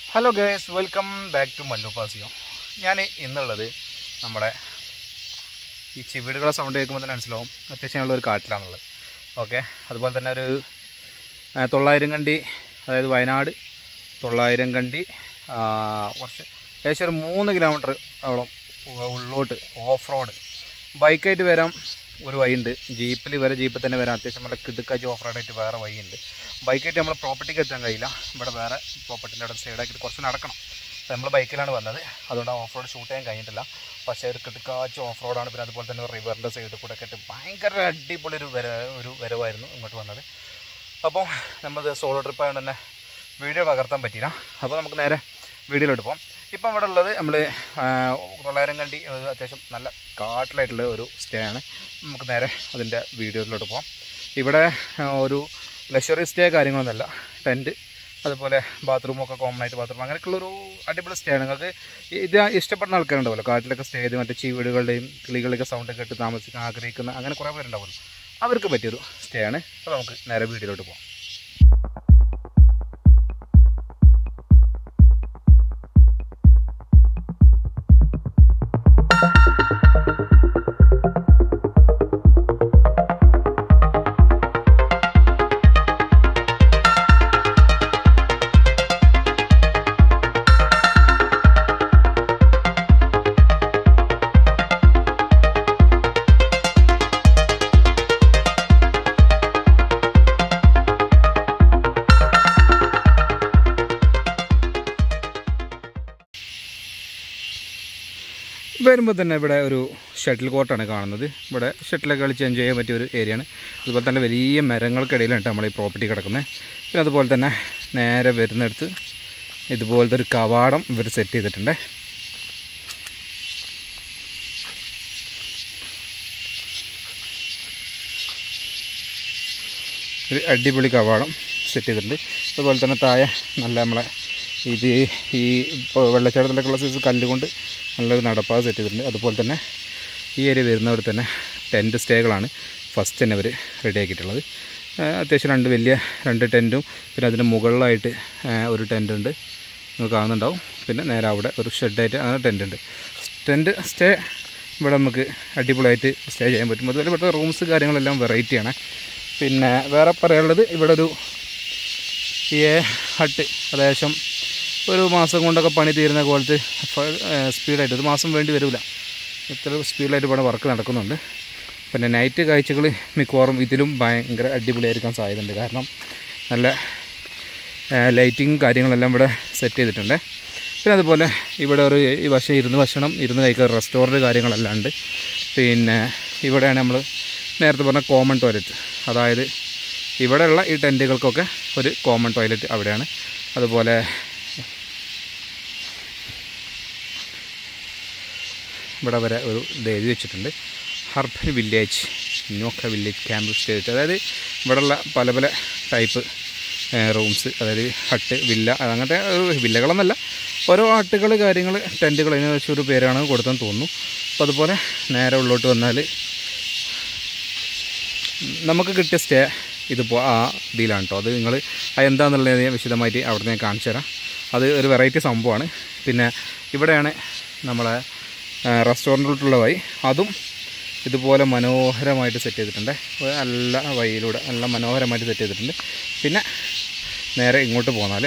Hello guys welcome back to മല്ലുപാസിയോ ഞാൻ ഇന്നുള്ളത് നമ്മുടെ ഈ ചിവിടുകളെ സൗണ്ട് കേൾക്കുമ്പോൾ തന്നെ മനസ്സിലാവും അത്യാവശ്യം ഉള്ള ഒരു കാട്ടിലാണുള്ളത് ഓക്കെ അതുപോലെ തന്നെ ഒരു ആ, തൊള്ളായിരം കണ്ടി അതായത് വയനാട് തൊള്ളായിരം കണ്ടി ആ, കുറച്ച് ഏകദേശം ഒരു മൂന്ന് കിലോമീറ്റർ ഓളം ഉ- ഉള്ളോട്ട് ഓഫ് റോഡ് ബൈക്കായിട്ട് വരാം ഒരു വഴിയുണ്ട് ജീപ്പിൽ വരെ ജീപ്പിൽ തന്നെ വരാം അത്യാവശ്യം നല്ല കിടുക്കാച്ച് ഓഫ് റോഡായിട്ട് വേറെ വഴിയുണ്ട് ബൈക്കായിട്ട് നമ്മൾ പ്രോപ്പർട്ടിക്ക് എത്താൻ കഴിയില്ല ഇവിടെ വേറെ പ്രോപ്പർട്ടിൻ്റെ അവിടെ സൈഡാക്കിയിട്ട് കുറച്ച് നടക്കണം അപ്പോൾ നമ്മൾ ബൈക്കിലാണ് വന്നത് അതുകൊണ്ട് ഓഫ് റോഡ് ഷൂട്ട് ചെയ്യാൻ കഴിഞ്ഞിട്ടില്ല പക്ഷേ ഒരു കിടക്കാച്ച് ഓഫ് റോഡാണ് പിന്നെ അതുപോലെ തന്നെ റിവറിൻ്റെ സൈഡിൽ കൂടെ ഒക്കെ ആയിട്ട് ഭയങ്കര അടിപൊളി ഒരു വര ഒരു വരവായിരുന്നു ഇങ്ങോട്ട് വന്നത് അപ്പോൾ നമ്മൾ സോളോ ട്രിപ്പ് ആയതുകൊണ്ട് തന്നെ വീഡിയോ പകർത്താൻ പറ്റിയില്ല അപ്പോൾ നമുക്ക് നേരെ വീഡിയോയിലോട്ട് പോകാം ഇപ്പം ഇവിടെ ഉള്ളത് നമ്മൾ തൊള്ളായിരം കണ്ടി ഒരു അത്യാവശ്യം നല്ല കാട്ടിലായിട്ടുള്ള ഒരു സ്റ്റേ ആണ് നമുക്ക് നേരെ അതിൻ്റെ വീഡിയോയിലോട്ട് പോകാം ഇവിടെ ആ, ഒരു ലക്ഷറി സ്റ്റേ കാര്യങ്ങളൊന്നുമല്ല ടെൻറ്റ് അതുപോലെ ബാത്റൂമൊക്കെ കോമൺ ആയിട്ട് ബാത്റൂം അങ്ങനെയൊക്കെയുള്ളൊരു അടിപൊളി സ്റ്റേ ആണ് നിങ്ങൾക്ക് ഇത് ഇഷ്ടപ്പെടുന്ന ആൾക്കാരുണ്ടാവുമല്ലോ കാട്ടിലൊക്കെ സ്റ്റേ ചെയ്ത് മറ്റേ ചീവീടുകളുടെയും കിളികളുടെയൊക്കെ സൗണ്ട് കേട്ട് താമസിക്കാൻ ആഗ്രഹിക്കുന്ന അങ്ങനെ കുറേ പേരുണ്ടാവുമല്ലോ അവർക്ക് പറ്റിയൊരു സ്റ്റേ ആണ് അപ്പോൾ നമുക്ക് നേരെ വീഡിയോയിലോട്ട് പോകാം വരുമ്പോൾ തന്നെ ഇവിടെ ഒരു ഷട്ടിൽ കോർട്ടാണ് കാണുന്നത് ഇവിടെ ഷട്ടിലൊക്കെ കളിച്ച് എൻജോയ് ചെയ്യാൻ പറ്റിയ ഒരു ഏരിയയാണ് അതുപോലെ തന്നെ വലിയ മരങ്ങൾക്കിടയിലാണ് നമ്മൾ ഈ പ്രോപ്പർട്ടി കിടക്കുന്നത് പിന്നെ അതുപോലെ തന്നെ നേരെ വരുന്നിടത്ത് ഇതുപോലത്തെ ഒരു കവാടം ഇവർ സെറ്റ് ചെയ്തിട്ടുണ്ട് ഒരു അടിപൊളി കവാടം സെറ്റ് ചെയ്തിട്ടുണ്ട് അതുപോലെ തന്നെ താഴെ നല്ല നമ്മളെ ഇത് ഈ ഇപ്പോൾ വെള്ളച്ചാട്ടത്തിലൊക്കെയുള്ള സൈസ് കല്ലുകൊണ്ട് നല്ലൊരു നടപ്പാത സെറ്റ് ചെയ്തിട്ടുണ്ട് അതുപോലെ തന്നെ ഈ ഏരിയ വരുന്നവിടെ തന്നെ ടെൻറ്റ് സ്റ്റേകളാണ് ഫസ്റ്റ് തന്നെ അവർ റെഡിയാക്കിയിട്ടുള്ളത് ആ, അത്യാവശ്യം രണ്ട് വലിയ രണ്ട് ടെൻറ്റും പിന്നെ അതിന് മുകളിലായിട്ട് ആ, ഒരു ടെൻ്റ് ഉണ്ട് നിങ്ങൾ കാണുന്നുണ്ടാവും പിന്നെ നേരെ അവിടെ ഒരു ഷെഡായിട്ട് അങ്ങനെ ടെൻ്റ് ഉണ്ട് ടെൻറ്റ് സ്റ്റേ ഇവിടെ നമുക്ക് അടിപൊളിയായിട്ട് സ്റ്റേ ചെയ്യാൻ പറ്റും അതുപോലെ ഇവിടുത്തെ റൂംസ് കാര്യങ്ങളെല്ലാം വെറൈറ്റിയാണ് പിന്നെ വേറെ പറയാനുള്ളത് ഇവിടെ ഒരു ഈ ഹട്ട് അത്യാവശ്യം ഒരു മാസം കൊണ്ടൊക്കെ പണി തീരുന്ന പോലത്തെ സ്പീഡായിട്ട് ഒരു മാസം വേണ്ടി വരില്ല ഇത്ര സ്പീഡിലായിട്ട് ഇവിടെ വർക്ക് നടക്കുന്നുണ്ട് പിന്നെ നൈറ്റ് കാഴ്ചകൾ മിക്കവാറും ഇതിലും ഭയങ്കര അടിപൊളിയായിരിക്കാൻ സാധ്യതയുണ്ട് കാരണം നല്ല ലൈറ്റിങ് കാര്യങ്ങളെല്ലാം ഇവിടെ സെറ്റ് ചെയ്തിട്ടുണ്ട് പിന്നെ അതുപോലെ ഇവിടെ ഒരു ഈ വശം ഇരുന്ന് ഭക്ഷണം ഇരുന്ന് കഴിക്കുന്ന റെസ്റ്റോറൻറ്റ് കാര്യങ്ങളെല്ലാം ഉണ്ട് പിന്നെ ഇവിടെയാണ് നമ്മൾ നേരത്തെ പറഞ്ഞ കോമൺ ടോയ്ലറ്റ് അതായത് ഇവിടെയുള്ള ഈ ടെൻറ്റുകൾക്കൊക്കെ ഒരു കോമൺ ടോയ്ലറ്റ് അവിടെയാണ് അതുപോലെ ഇവിടെ വരെ ഒരു ഇത് എഴുതി വെച്ചിട്ടുണ്ട് ഹർബൻ വില്ലേജ് നോക്ക വില്ലേജ് ക്യാമ്പ് സ്റ്റേ അതായത് ഇവിടെയുള്ള പല പല ടൈപ്പ് റൂംസ് അതായത് ഹട്ട് വില്ല അങ്ങനത്തെ ഒരു വില്ലകളൊന്നല്ല ഓരോ ഹട്ടുകൾ കാര്യങ്ങൾ ടെൻറ്റുകൾ അതിന് വെച്ച് ഒരു പേരാണ് കൊടുത്തെന്ന് തോന്നുന്നു അപ്പോൾ അതുപോലെ നേരെ ഉള്ളോട്ട് വന്നാൽ നമുക്ക് കിട്ടിയ സ്റ്റേ ഇതിപ്പോൾ ആ ഇതിലാണ് കേട്ടോ അത് നിങ്ങൾ എന്താണെന്നുള്ളത് ഞാൻ വിശദമായിട്ട് അവിടെ ഞാൻ കാണിച്ചു തരാം അത് ഒരു വെറൈറ്റി സംഭവമാണ് പിന്നെ ഇവിടെയാണ് നമ്മളെ റെസ്റ്റോറൻറ്റിലോട്ടുള്ള വഴി അതും ഇതുപോലെ മനോഹരമായിട്ട് സെറ്റ് ചെയ്തിട്ടുണ്ട് ഒരു നല്ല വഴിയിലൂടെ നല്ല മനോഹരമായിട്ട് സെറ്റ് ചെയ്തിട്ടുണ്ട് പിന്നെ നേരെ ഇങ്ങോട്ട് പോന്നാൽ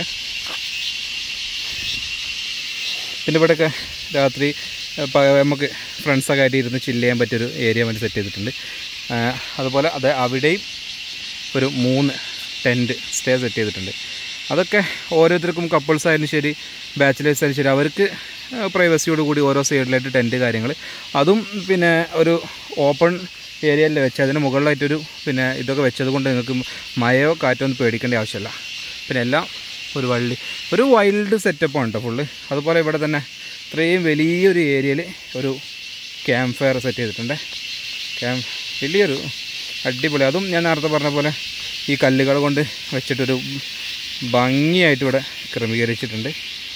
പിന്നെ ഇവിടെയൊക്കെ രാത്രി ഏ, പ- നമുക്ക് ഫ്രണ്ട്സൊക്കെ ആയിട്ട് ഇരുന്ന് ചില്ല് ചെയ്യാൻ പറ്റിയൊരു ഏരിയ വേണ്ടി സെറ്റ് ചെയ്തിട്ടുണ്ട് ആ, അതുപോലെ അത് അവിടെയും ഒരു മൂന്ന് ടെൻറ്റ് സ്റ്റേ സെറ്റ് ചെയ്തിട്ടുണ്ട് അതൊക്കെ ഓരോരുത്തർക്കും കപ്പിൾസ് ആയാലും ശരി ബാച്ചിലേഴ്സ് ആയാലും ശരി അവർക്ക് പ്രൈവസിയോട് കൂടി ഓരോ സൈഡിലായിട്ട് ടെൻറ്റ് കാര്യങ്ങൾ അതും പിന്നെ ഒരു ഓപ്പൺ ഏരിയയിൽ വെച്ച് അതിന് മുകളിലായിട്ടൊരു പിന്നെ ഇതൊക്കെ വെച്ചത് കൊണ്ട് നിങ്ങൾക്ക് മഴയോ കാറ്റോ ഒന്നും പേടിക്കേണ്ട ആവശ്യമില്ല പിന്നെ എല്ലാം ഒരു വള്ളി ഒരു വൈൽഡ് സെറ്റപ്പാണ് കേട്ടോ ഫുള്ള് അതുപോലെ ഇവിടെ തന്നെ ഇത്രയും വലിയൊരു ഏരിയയിൽ ഒരു ക്യാമ്പ് ഫയർ സെറ്റ് ചെയ്തിട്ടുണ്ട് ക്യാമ്പ് വലിയൊരു അടിപൊളി അതും ഞാൻ നേരത്തെ പറഞ്ഞ പോലെ ഈ കല്ലുകൾ കൊണ്ട് വെച്ചിട്ടൊരു ഭംഗിയായിട്ട് ഇവിടെ ക്രമീകരിച്ചിട്ടുണ്ട്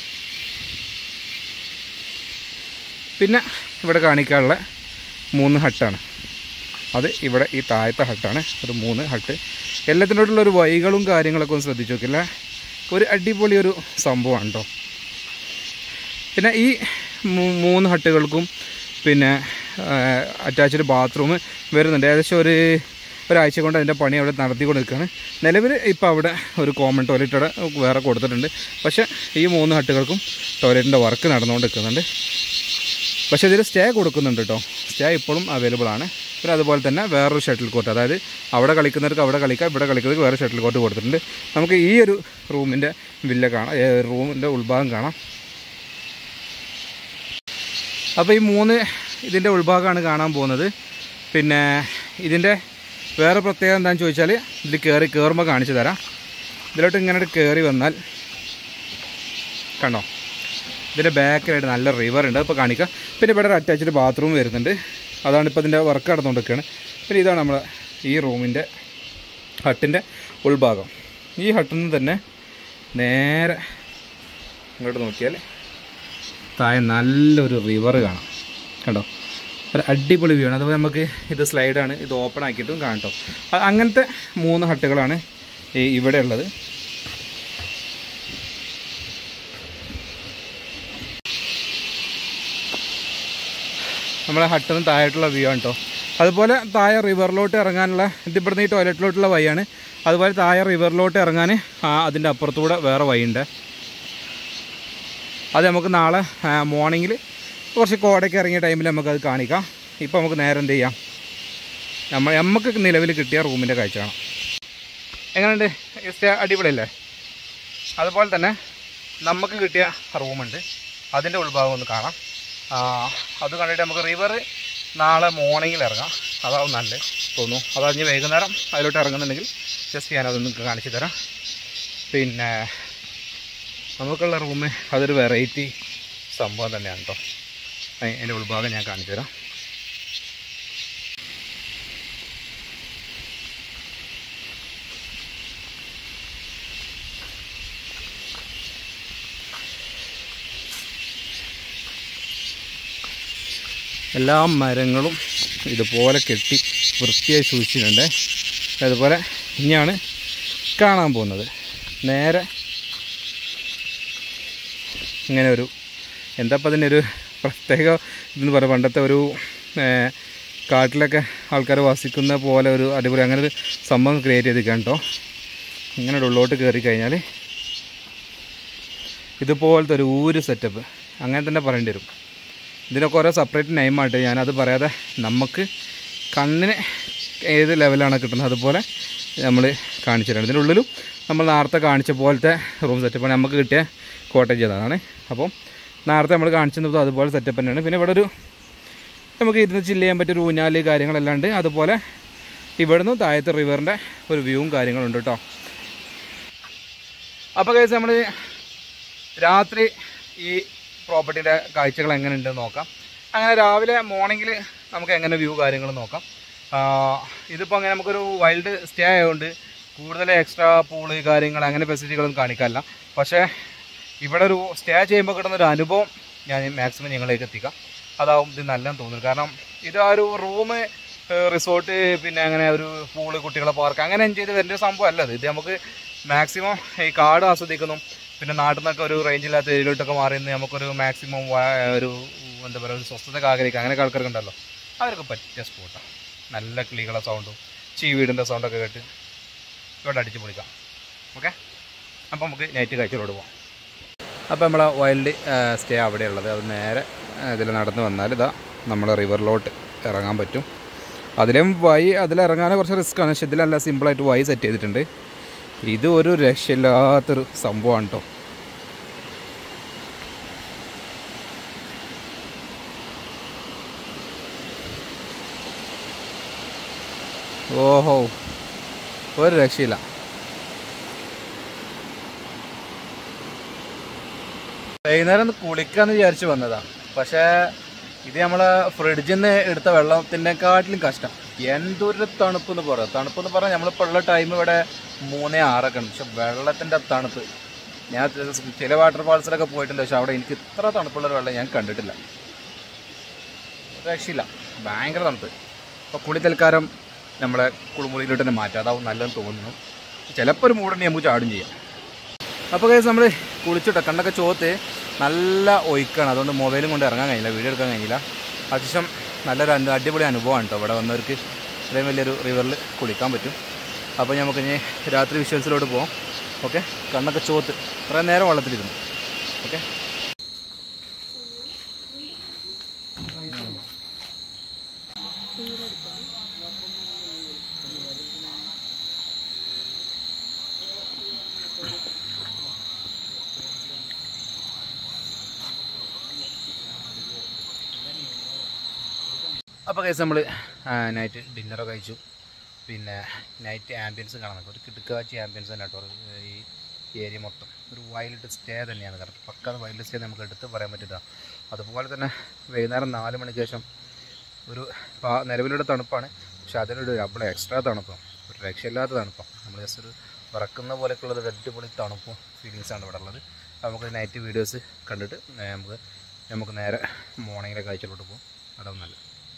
പിന്നെ ഇവിടെ കാണിക്കാനുള്ള മൂന്ന് ഹട്ടാണ് അത് ഇവിടെ ഈ താഴത്തെ ഹട്ടാണ് ഒരു മൂന്ന് ഹട്ട് എല്ലാത്തിനോടുള്ള ഒരു വഴികളും കാര്യങ്ങളൊക്കെ ഒന്ന് ശ്രദ്ധിച്ചു നോക്കില്ല ഒരു അടിപൊളി ഒരു സംഭവമാണ് കേട്ടോ പിന്നെ ഈ മൂ- മൂന്ന് ഹട്ടുകൾക്കും പിന്നെ അറ്റാച്ച്ഡ് ബാത്റൂം വരുന്നുണ്ട് ഏകദേശം ഒരു ഒരാഴ്ച കൊണ്ട് അതിൻ്റെ പണി അവിടെ നടത്തിക്കൊണ്ട് നിൽക്കുകയാണ് നിലവിൽ ഇപ്പോൾ അവിടെ ഒരു കോമൺ ടോയ്ലറ്റ് അവിടെ വേറെ കൊടുത്തിട്ടുണ്ട് പക്ഷേ ഈ മൂന്ന് ഹട്ടുകൾക്കും ടോയ്ലറ്റിൻ്റെ വർക്ക് നടന്നുകൊണ്ട് നിൽക്കുന്നുണ്ട് പക്ഷേ ഇതിൽ സ്റ്റേ കൊടുക്കുന്നുണ്ട് കേട്ടോ സ്റ്റേ ഇപ്പോഴും അവൈലബിൾ ആണ് പിന്നെ അതുപോലെ തന്നെ വേറൊരു ഷട്ടിൽ കോർട്ട് അതായത് അവിടെ കളിക്കുന്നവർക്ക് അവിടെ കളിക്കാം ഇവിടെ കളിക്കുന്നവർക്ക് വേറെ ഷട്ടിൽ കോർട്ട് കൊടുത്തിട്ടുണ്ട് നമുക്ക് ഈ ഒരു റൂമിൻ്റെ വില്ല കാണാം ഏ, റൂമിൻ്റെ ഉൾഭാഗം കാണാം അപ്പോൾ ഈ മൂന്ന് ഇതിൻ്റെ ഉൾഭാഗമാണ് കാണാൻ പോകുന്നത് പിന്നെ ഇതിൻ്റെ വേറെ പ്രത്യേകത എന്താണെന്ന് ചോദിച്ചാൽ ഇതിൽ കയറി കയറുമ്പോൾ കാണിച്ചു തരാം ഇതിലോട്ട് ഇങ്ങനെ കയറി വന്നാൽ കണ്ടോ ഇതിൻ്റെ ബാക്കിലായിട്ട് നല്ല റിവർ ഉണ്ട് അപ്പോൾ കാണിക്കാം പിന്നെ ഇവിടെ ഒരു അറ്റാച്ച്ഡ് ബാത്റൂം വരുന്നുണ്ട് അതാണ് ഇപ്പോൾ ഇതിൻ്റെ വർക്ക് നടന്നുകൊണ്ടിരിക്കുകയാണ് പിന്നെ ഇതാണ് നമ്മുടെ ഈ റൂമിൻ്റെ ഹട്ടിൻ്റെ ഉൾഭാഗം ഈ ഹട്ടിൽ നിന്ന് തന്നെ നേരെ ഇങ്ങോട്ട് നോക്കിയാൽ താഴെ നല്ലൊരു റിവർ കാണാം കണ്ടോ ഒരു അടിപൊളി വ്യൂ ആണ് അതുപോലെ നമുക്ക് ഇത് സ്ലൈഡാണ് ഇത് ഓപ്പൺ ആക്കിയിട്ടും കാണട്ടോ അ- അങ്ങനത്തെ മൂന്ന് ഹട്ടുകളാണ് ഈ ഇവിടെ ഉള്ളത് നമ്മളെ ഹട്ടിന് താഴോട്ടുള്ള വ്യൂ ആണ് കേട്ടോ അതുപോലെ താഴെ റിവറിലോട്ട് ഇറങ്ങാനുള്ള ഇത് ഇവിടുന്ന് ഈ ടോയ്ലറ്റിലോട്ടുള്ള വഴിയാണ് അതുപോലെ താഴെ റിവറിലോട്ട് ഇറങ്ങാൻ ആ അതിൻ്റെ അപ്പുറത്തൂടെ വേറെ വഴിയുണ്ട് അത് നമുക്ക് നാളെ മോർണിംഗിൽ കുറച്ച് കോടയ്ക്ക് ഇറങ്ങിയ ടൈമിൽ നമുക്കത് കാണിക്കാം ഇപ്പോൾ നമുക്ക് നേരെ എന്ത് ചെയ്യാം നമ്മൾ നമുക്ക് നിലവിൽ കിട്ടിയ റൂമിൻ്റെ കാഴ്ച കാണാം എങ്ങനെയുണ്ട് ഈ സ്റ്റേ അടിപൊളിയല്ലേ അതുപോലെ തന്നെ നമുക്ക് കിട്ടിയ റൂമുണ്ട് അതിൻ്റെ ഉൾഭാഗം ഒന്ന് കാണാം ആ, അത് കണ്ടിട്ട് നമുക്ക് റിവർ നാളെ മോർണിംഗിൽ ഇറങ്ങാം അതാവും നല്ലത് തോന്നുന്നു അത് കഴിഞ്ഞ് വൈകുന്നേരം അതിലോട്ട് ഇറങ്ങുന്നുണ്ടെങ്കിൽ ജസ്റ്റ് ഞാനതൊന്ന് കാണിച്ചു തരാം പിന്നെ നമുക്കുള്ള റൂം അതൊരു വെറൈറ്റി സംഭവം തന്നെയാണ് കേട്ടോ അതിൻ്റെ ഉൾഭാഗം ഞാൻ കാണിച്ചു തരാം എല്ലാ മരങ്ങളും ഇതുപോലെ കെട്ടി വൃത്തിയായി സൂക്ഷിച്ചിട്ടുണ്ട് അതുപോലെ ഇനിയാണ് കാണാൻ പോകുന്നത് നേരെ ഇങ്ങനെ ഒരു എന്താ ഇപ്പം അതിൻ്റെ ഒരു പ്രത്യേക ഇതെന്ന് പറയാം പണ്ടത്തെ ഒരു ഏ, കാട്ടിലൊക്കെ ആൾക്കാർ വസിക്കുന്ന പോലെ ഒരു അടിപൊളി അങ്ങനെ ഒരു സംഭവം ക്രിയേറ്റ് ചെയ്തിരിക്കുകയാണ് കേട്ടോ ഇങ്ങനെ ഒരു ഉള്ളോട്ട് കയറി കഴിഞ്ഞാൽ ഇതുപോലത്തെ ഒരു ഊര് സെറ്റപ്പ് അങ്ങനെ തന്നെ പറയേണ്ടി വരും ഇതിനൊക്കെ ഓരോ സെപ്പറേറ്റ് നെയിമായിട്ട് ഞാനത് പറയാതെ നമുക്ക് കണ്ണിന് ഏത് ലെവലാണ് കിട്ടുന്നത് അതുപോലെ നമ്മൾ കാണിച്ചു തരാം ഇതിൻ്റെ ഉള്ളിലും നമ്മൾ നേരത്തെ കാണിച്ച പോലത്തെ റൂം സെറ്റപ്പാണ് നമുക്ക് കിട്ടിയ കോട്ടേജ് അതാണ് അപ്പം നേരത്തെ നമ്മൾ കാണിച്ചത് അതുപോലെ സെറ്റപ്പ് തന്നെയാണ് പിന്നെ ഇവിടെ ഒരു നമുക്ക് ഇരുന്ന് ചില്ല് ചെയ്യാൻ പറ്റിയ ഒരു ഊഞ്ഞാല് കാര്യങ്ങളെല്ലാം ഉണ്ട് അതുപോലെ ഇവിടുന്ന് താഴത്തെ റിവറിൻ്റെ ഒരു വ്യൂവും കാര്യങ്ങളുണ്ട് കേട്ടോ അപ്പോൾ കഴിച്ച് നമ്മൾ രാത്രി ഈ പ്രോപ്പർട്ടിയുടെ കാഴ്ചകൾ എങ്ങനെ ഉണ്ടെന്ന് നോക്കാം അങ്ങനെ രാവിലെ മോർണിംഗിൽ നമുക്ക് എങ്ങനെ വ്യൂ കാര്യങ്ങൾ നോക്കാം ഇതിപ്പോൾ അങ്ങനെ നമുക്കൊരു വൈൽഡ് സ്റ്റേ ആയതുകൊണ്ട് കൂടുതൽ എക്സ്ട്രാ പൂള് കാര്യങ്ങൾ അങ്ങനെ ഫെസിലിറ്റികളൊന്നും കാണിക്കാനില്ല പക്ഷേ ഇവിടെ ഒരു സ്റ്റേ ചെയ്യുമ്പോൾ കിട്ടുന്ന ഒരു അനുഭവം ഞാൻ മാക്സിമം ഞങ്ങളിലേക്ക് എത്തിക്കാം അതാവും ഇത് നല്ലതെന്ന് തോന്നുന്നു കാരണം ഇത് ആ ഒരു റൂം റിസോർട്ട് പിന്നെ അങ്ങനെ ഒരു പൂള് കുട്ടികളെ പാർക്ക് അങ്ങനെ എൻജോയ് ചെയ്ത് വരുന്ന ഒരു സംഭവം അല്ല ഇത് ഇത് നമുക്ക് മാക്സിമം ഈ കാട് ആസ്വദിക്കുന്നു പിന്നെ നാട്ടിൽ നിന്നൊക്കെ ഒരു റേഞ്ചില്ലാത്ത ഏരിയയിലോട്ടൊക്കെ മാറി നിന്ന് നമുക്കൊരു മാക്സിമം ഒരു എന്താ പറയുക ഒരു സ്വസ്ഥതയൊക്കെ ആഗ്രഹിക്കുക അങ്ങനെയൊക്കെ ആൾക്കാർക്ക് ഉണ്ടല്ലോ അവരൊക്കെ പറ്റിയ സ്പോട്ടാണ് നല്ല കിളികളെ സൗണ്ടും ചീവീടിൻ്റെ സൗണ്ടൊക്കെ കേട്ട് ഇവിടെ അടിച്ച് പൊളിക്കാം ഓക്കെ അപ്പോൾ നമുക്ക് നൈറ്റ് കാഴ്ചയിലോട്ട് പോകാം അപ്പോൾ നമ്മളെ വൈൽഡ് സ്റ്റേ അവിടെയുള്ളത് അത് നേരെ ഇതിൽ നടന്ന് വന്നാൽ ഇതാ നമ്മൾ റിവറിലോട്ട് ഇറങ്ങാൻ പറ്റും അതിലും വഴി അതിലിറങ്ങാൻ കുറച്ച് റിസ്ക്കാണ് പക്ഷെ ഇതിലല്ല സിമ്പിളായിട്ട് വഴി സെറ്റ് ചെയ്തിട്ടുണ്ട് ഇത് ഒരു രക്ഷയില്ലാത്തൊരു സംഭവമാണ് കേട്ടോ ഓഹോ ഒരു രക്ഷയില്ല വൈകുന്നേരം ഒന്ന് കുളിക്കാന്ന് വിചാരിച്ച് വന്നതാ പക്ഷേ ഇത് നമ്മളെ ഫ്രിഡ്ജിൽ നിന്ന് എടുത്ത വെള്ളത്തിനെക്കാട്ടിലും കഷ്ടം എന്തൊരു തണുപ്പ് എന്ന് പറയാം തണുപ്പ് എന്ന് പറഞ്ഞാൽ നമ്മളിപ്പോൾ ഉള്ള ടൈം ഇവിടെ മൂന്നേ ആറൊക്കെ ഉണ്ട് പക്ഷെ വെള്ളത്തിൻ്റെ തണുപ്പ് ഞാൻ ചില വാട്ടർ ഫാൾസിലൊക്കെ പോയിട്ടുണ്ട് പക്ഷെ അവിടെ എനിക്ക് ഇത്ര തണുപ്പുള്ളൊരു വെള്ളം ഞാൻ കണ്ടിട്ടില്ല ഒരു രക്ഷയില്ല ഭയങ്കര തണുപ്പ് അപ്പോൾ കുളി തൽക്കാലം നമ്മളെ കുളിമുറിയിലോട്ട് തന്നെ മാറ്റാം അതാവും നല്ലതെന്ന് തോന്നുന്നു ചിലപ്പോൾ ഒരു മൂടുണ്ടെങ്കിൽ നമുക്ക് ചാടും ചെയ്യാം അപ്പോൾ കേസ് നമ്മൾ കുളിച്ചിട്ടോ കണ്ണൊക്കെ ചോത്ത് നല്ല ഒഴുക്കാണ് അതുകൊണ്ട് മൊബൈലും കൊണ്ട് ഇറങ്ങാൻ കഴിഞ്ഞില്ല വീഡിയോ എടുക്കാൻ കഴിഞ്ഞില്ല അത്യാവശ്യം നല്ലൊരു അനു അടിപൊളി അനുഭവമാണ് കേട്ടോ ഇവിടെ വന്നവർക്ക് ഇത്രയും വലിയൊരു റിവറിൽ കുളിക്കാൻ പറ്റും അപ്പോൾ നമുക്ക് ഇനി രാത്രി വിഷ്വൽസിലോട്ട് പോകാം ഓക്കെ കണ്ണൊക്കെ ചോത്ത് കുറേ നേരം വെള്ളത്തിലിരുന്നു ഓക്കെ അപ്പോൾ കേസ് നമ്മൾ നൈറ്റ് ഡിന്നറൊക്കെ കഴിച്ചു പിന്നെ നൈറ്റ് ആംബിയൻസ് കാണാൻ നോക്കും ഒരു കിടുക്കാച്ചി ആംബിയൻസ് തന്നെ കേട്ടോ ഈ ഏരിയ മൊത്തം ഒരു വൈൽഡ് സ്റ്റേ തന്നെയാണ് കാരണം പക്കാതെ വൈൽഡ് സ്റ്റേ നമുക്ക് എടുത്ത് പറയാൻ പറ്റില്ല അതുപോലെ തന്നെ വൈകുന്നേരം നാല് മണിക്ക് ശേഷം ഒരു പാ- നിലവിലുള്ള തണുപ്പാണ് പക്ഷെ അതിനൊരു ഡബിൾ എക്സ്ട്രാ തണുപ്പം ഒരു രക്ഷയില്ലാത്ത തണുപ്പം നമ്മൾ ജസ്റ്റ് ഒരു വിറക്കുന്ന പോലെയൊക്കെയുള്ളത് ഒരു അടിപൊളി തണുപ്പും ഫീലിങ്സാണ് ഇവിടെ ഉള്ളത് അപ്പോൾ നമുക്ക് നൈറ്റ് വീഡിയോസ് കണ്ടിട്ട് ഏ, നമുക്ക് നമുക്ക് നേരെ മോർണിംഗിലെ കാഴ്ചയിലോട്ട് പോകും അതാവും നല്ലത്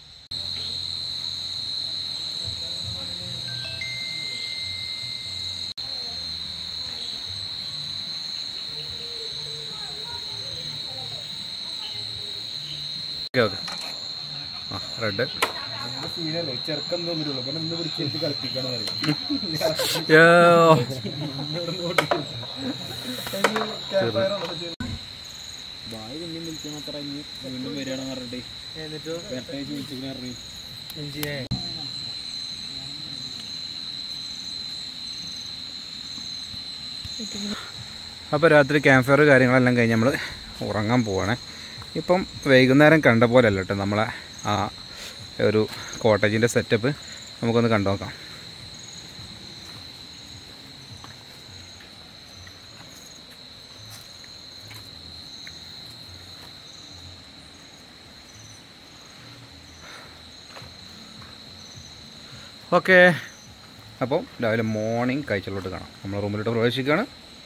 ഓക്കെ ഓക്കെ ആ റെഡ് ചെറുക്കം തോന്നിട്ടുള്ളൂ പിന്നെ ഇന്ന് പിടിച്ചിട്ട് കളിപ്പിക്കണം ഭായി പിന്നെ വിളിക്കാൻ മാത്രം ഇനി വീണ്ടും വരികയാണെന്ന് പറഞ്ഞിട്ട് എന്നിട്ടോ വരട്ടെ വിളിച്ചിട്ട് ഇറങ്ങി അപ്പോൾ രാത്രി ക്യാമ്പ് ഫയർ കാര്യങ്ങളെല്ലാം കഴിഞ്ഞ് നമ്മൾ ഉറങ്ങാൻ പോവാണ് ഇപ്പം വൈകുന്നേരം കണ്ട പോലെ അല്ല കേട്ടോ നമ്മളെ ആ ഒരു കോട്ടേജിൻ്റെ സെറ്റപ്പ് നമുക്കൊന്ന് കണ്ടു നോക്കാം ഓക്കെ അപ്പോൾ രാവിലെ മോർണിംഗ് കാഴ്ചയിലോട്ട് കാണാം നമ്മൾ റൂമിലോട്ട് പ്രവേശിക്കുകയാണ്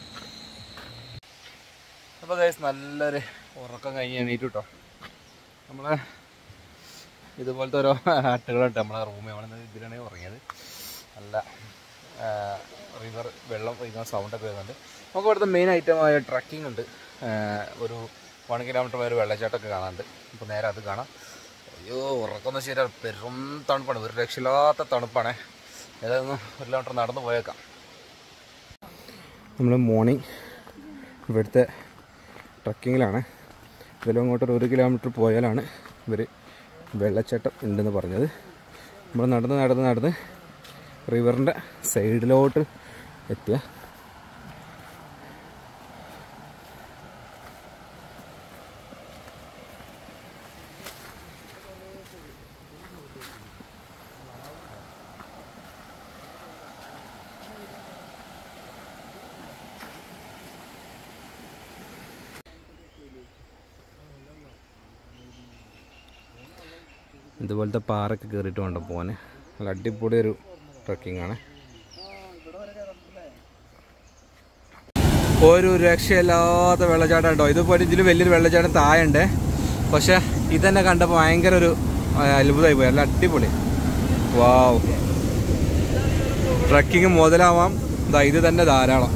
അപ്പോൾ ഗൈസ് നല്ലൊരു ഉറക്കം കഴിഞ്ഞ് എണീറ്റ് കേട്ടോ നമ്മളെ ഇതുപോലത്തെ ഓരോ ഹട്ടുകളുണ്ട് നമ്മളെ റൂമിൽ നമ്മൾ ഇതിലാണ് ഉറങ്ങിയത് നല്ല റിവർ വെള്ളം ഒഴുകുന്ന സൗണ്ടൊക്കെ വരുന്നുണ്ട് നമുക്ക് ഇവിടുത്തെ മെയിൻ ഐറ്റമായ ട്രക്കിംഗ് ഉണ്ട് ആ, ഒരു വൺ കിലോമീറ്റർ വരെ വെള്ളച്ചാട്ടമൊക്കെ കാണാനുണ്ട് അപ്പോൾ നേരെ അത് കാണാം അയ്യോ ഉറക്കം ശരിയാണ് പെരും തണുപ്പാണ് ഒരു രക്ഷയില്ലാത്ത തണുപ്പാണ് ഏതായാലും ഒരു കിലോമീറ്റർ നടന്നു പോയേക്കാം നമ്മൾ മോർണിംഗ് ഇവിടുത്തെ ട്രക്കിങ്ങിലാണ് ഇതിലും അങ്ങോട്ട് ഒരു കിലോമീറ്റർ പോയാലാണ് ഇവർ വെള്ളച്ചാട്ടം ഉണ്ടെന്ന് പറഞ്ഞത് നമ്മൾ നടന്ന് നടന്ന് നടന്ന് റിവറിൻ്റെ സൈഡിലോട്ട് എത്തിയ ഇതുപോലത്തെ പാറൊക്കെ കയറിയിട്ട് വേണ്ട പോകാൻ നല്ല അടിപൊളി ഒരു ട്രക്കിംഗ് ആണ് ഒരു രക്ഷയില്ലാത്ത വെള്ളച്ചാട്ടം ഉണ്ടോ ഇതുപോലെ ഇതിൽ വലിയൊരു വെള്ളച്ചാട്ടം താഴെ പക്ഷെ ഇതന്നെ കണ്ടപ്പോൾ ഭയങ്കര ഒരു ആ, അത്ഭുതമായി പോയി നല്ല അടിപൊളി വാവ് ട്രക്കിംഗ് മുതലാവാം ഇതാ ഇത് തന്നെ ധാരാളം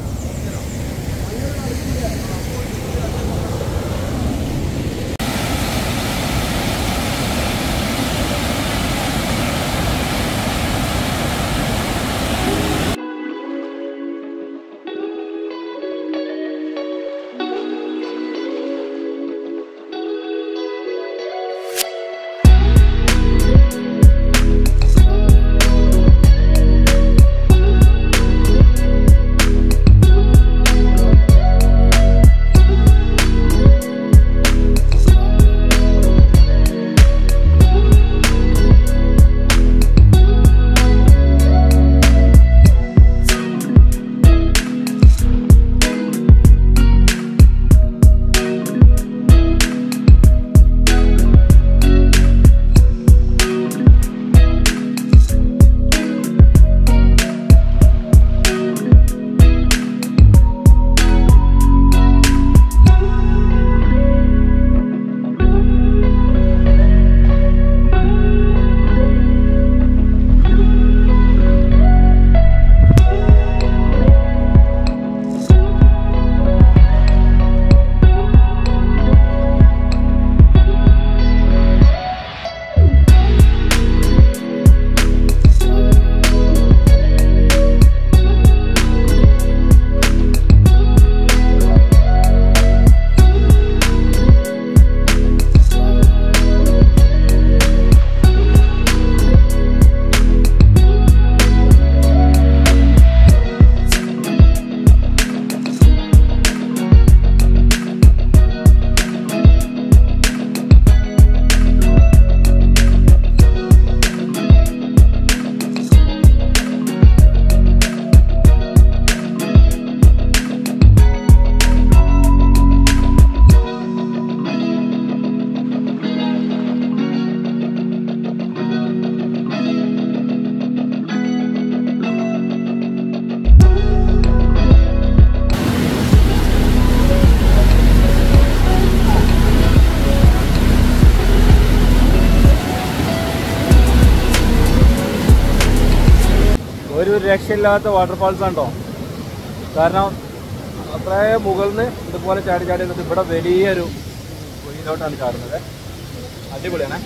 രക്ഷയില്ലാത്ത വാട്ടർഫാൾസ് ആണോ കാരണം അത്ര മുകളിൽ നിന്ന് ഇതുപോലെ ചാടി ചാടി നിന്നിട്ട് ഇവിടെ വലിയൊരു കുഴിയിലോട്ടാണ് ചാടുന്നത് അടിപൊളിയാണ്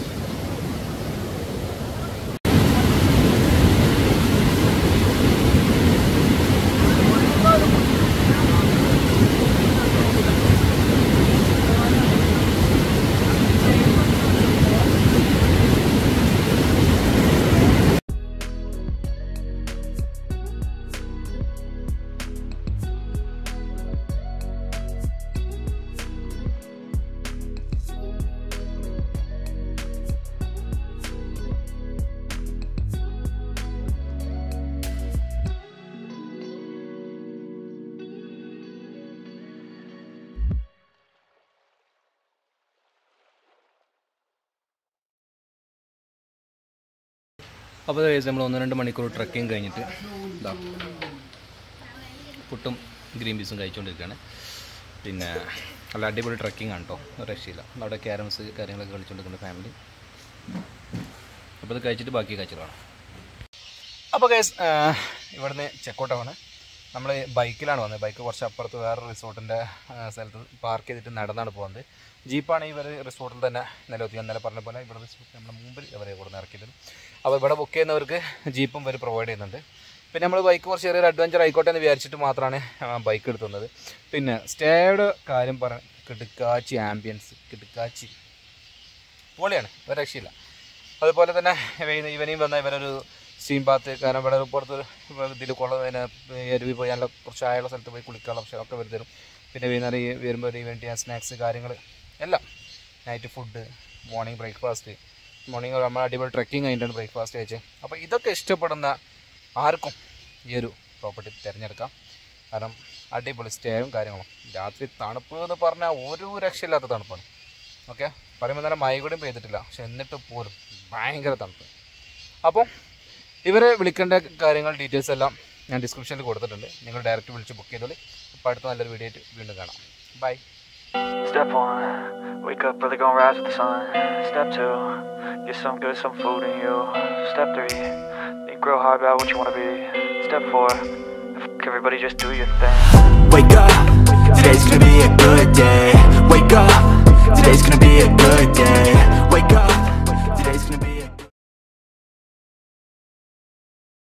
അപ്പോൾ കഴിച്ച് നമ്മൾ ഒന്ന് രണ്ട് മണിക്കൂർ ട്രക്കിങ് കഴിഞ്ഞിട്ട് ഇതാ പുട്ടും ഗ്രീൻ പീസും കഴിച്ചുകൊണ്ടിരിക്കുകയാണ് പിന്നെ നല്ല അടിപൊളി ട്രക്കിംഗ് ആണ് കേട്ടോ ഒരു രക്ഷയില്ല അവിടെ ക്യാരംസ് കാര്യങ്ങളൊക്കെ കളിച്ചുകൊണ്ടിരിക്കുന്ന ഫാമിലി അപ്പോൾ ഇത് കഴിച്ചിട്ട് ബാക്കി കഴിച്ചിട്ടാണ് അപ്പോൾ കേസ് ഇവിടുന്ന് ചെക്കൗട്ടാണ് നമ്മൾ ബൈക്കിലാണ് വന്നത് ബൈക്ക് കുറച്ച് അപ്പുറത്ത് വേറെ റിസോർട്ടിൻ്റെ സ്ഥലത്ത് പാർക്ക് ചെയ്തിട്ട് നടന്നാണ് പോകുന്നത് ജീപ്പാണ് ഇവർ റിസോർട്ടിൽ തന്നെ നിലനിർത്തി ഇന്നലെ പറഞ്ഞ പോലെ ഇവിടെ റിസോർട്ട് നമ്മുടെ മുമ്പിൽ ഇവരെ കൂടെ ഇറക്കിയത് അപ്പോൾ ഇവിടെ ബുക്ക് ചെയ്യുന്നവർക്ക് ജീപ്പും ഇവർ പ്രൊവൈഡ് ചെയ്യുന്നുണ്ട് പിന്നെ നമ്മൾ ബൈക്ക് കുറച്ച് ചെറിയൊരു അഡ്വഞ്ചർ ആയിക്കോട്ടെ എന്ന് വിചാരിച്ചിട്ട് മാത്രമാണ് ബൈക്ക് എടുത്തുന്നത് പിന്നെ സ്റ്റേയുടെ കാര്യം പറ കിടുക്കാച്ചി ആംബിയൻസ് കിടുക്കാച്ചി പൊളിയാണ് ഒരു രക്ഷയില്ല അതുപോലെ തന്നെ ഇവ- ഇവനെയും വന്ന ഇവരൊരു സ്റ്റീം ബാത്ത് കാരണം ഇവിടെ ഒരു പുറത്ത് ഇതിൽ കുളം പിന്നെ എരുവി പോയി നല്ല കുറച്ച് ആയുള്ള സ്ഥലത്ത് പോയി കുളിക്കാനുള്ള ഓപ്ഷനൊക്കെ വരും തരും പിന്നെ വൈകുന്നേരം ഈ വരുമ്പോൾ ഒരു ഇവൻറ്റ് ചെയ്യാൻ സ്നാക്സ് കാര്യങ്ങൾ എല്ലാം night food morning breakfast morning നമ്മൾ അടിപൊളി ട്രെക്കിങ് കഴിഞ്ഞിട്ടാണ് ബ്രേക്ക്ഫാസ്റ്റ് കഴിച്ചത് അപ്പോൾ ഇതൊക്കെ ഇഷ്ടപ്പെടുന്ന ആർക്കും ഈ ഒരു പ്രോപ്പർട്ടി തിരഞ്ഞെടുക്കാം കാരണം അടിപൊളി സ്റ്റേയും കാര്യങ്ങളും രാത്രി തണുപ്പ് എന്ന് പറഞ്ഞാൽ ഒരു രക്ഷയില്ലാത്ത തണുപ്പാണ് ഓക്കെ പറയുമ്പോൾ തന്നെ മഴ കൂടിയും പെയ്തിട്ടില്ല പക്ഷെ എന്നിട്ട് പോലും ഭയങ്കര തണുപ്പ് അപ്പോൾ ഇവരെ വിളിക്കേണ്ട കാര്യങ്ങൾ ഡീറ്റെയിൽസ് എല്ലാം ഞാൻ ഡിസ്ക്രിപ്ഷനിൽ കൊടുത്തിട്ടുണ്ട് നിങ്ങൾ ഡയറക്റ്റ് വിളിച്ച് ബുക്ക് ചെയ്തോളി അപ്പോൾ അടുത്ത നല്ലൊരു വീഡിയോ ആയിട്ട് വീണ്ടും കാണാം bye Step one, wake up early, gonna rise with the sun. Step two, get some good, some food in you. Step three, think real hard about what you wanna be. Step four, f- everybody just do your thing. Wake up, today's gonna be a good day. Wake up, today's gonna be a good day. Wake up.